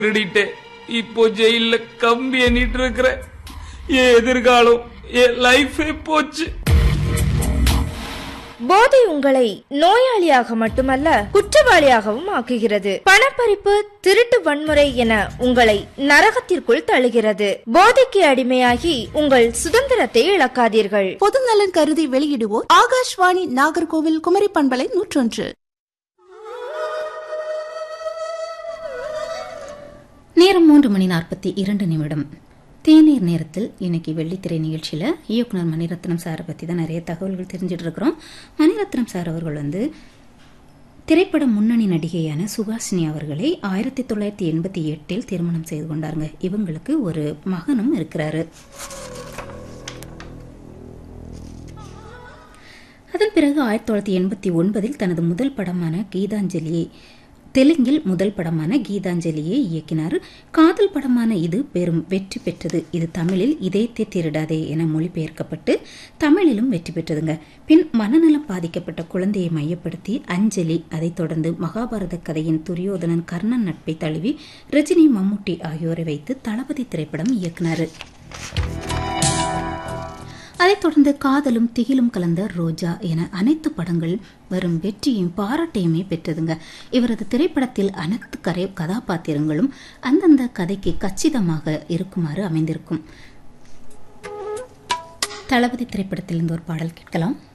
திருடிட்டேன் இப்போ ஜெயில கம்பி எண்ணிட்டு இருக்கிறேன் என் எதிர்காலம் என் லைஃபே போச்சு போதை உங்களை நோயாளியாக மட்டுமல்ல குற்றவாளியாகவும் ஆக்குகிறது பணப்பறிப்பு திருட்டு வன்முறை என உங்களை நரகத்திற்குள் தள்ளுகிறது போதைக்கு அடிமையாகி உங்கள் சுதந்திரத்தை இழக்காதீர்கள் பொதுநலன் கருதி வெளியிடுவோர் ஆகாஷ்வாணி நாகர்கோவில் குமரி பண்பலை நூற்றொன்று நேரம் மூன்று மணி நாற்பத்தி இரண்டு நிமிடம் தேநீர் நேரத்தில் இன்னைக்கு வெள்ளித்திரை நிகழ்ச்சியில் இயக்குனர் மணிரத்னம் சாரை பற்றி தான் நிறைய தகவல்கள் தெரிஞ்சிட்டு இருக்கிறோம் மணிரத்னம் சார் அவர்கள் வந்து திரைப்பட முன்னணி நடிகையான சுகாசினி அவர்களை ஆயிரத்தி தொள்ளாயிரத்தி எண்பத்தி எட்டில் திருமணம் செய்து கொண்டாருங்க இவங்களுக்கு ஒரு மகனும் இருக்கிறாரு அதன் பிறகு ஆயிரத்தி தொள்ளாயிரத்தி எண்பத்தி ஒன்பதில் தனது முதல் படமான கீதாஞ்சலியை தெலுங்கில் முதல் படமான கீதாஞ்சலியை இயக்கினார் காதல் படமான இது பெரும் வெற்றி பெற்றது இது தமிழில் இதயத்தை திருடாதே என மொழிபெயர்க்கப்பட்டு தமிழிலும் வெற்றி பெற்றதுங்க பின் மனநலம் பாதிக்கப்பட்ட குழந்தையை மையப்படுத்தி அஞ்சலி அதைத் தொடர்ந்து மகாபாரத கதையின் துரியோதனன் கர்ணன் நட்பை தழுவி ரஜினி மம்முட்டி ஆகியோரை வைத்து தளபதி திரைப்படம் இயக்குனார் அதைத் தொடர்ந்து காதலும் திகிலும் கலந்த ரோஜா என அனைத்து படங்கள் வரும் வெற்றியும் பாராட்டையுமே பெற்றதுங்க இவரது திரைப்படத்தில் அனைத்து கரை கதாபாத்திரங்களும் அந்தந்த கதைக்கு கச்சிதமாக இருக்குமாறு அமைந்திருக்கும் தளபதி திரைப்படத்திலிருந்து ஒரு பாடல் கேட்கலாம்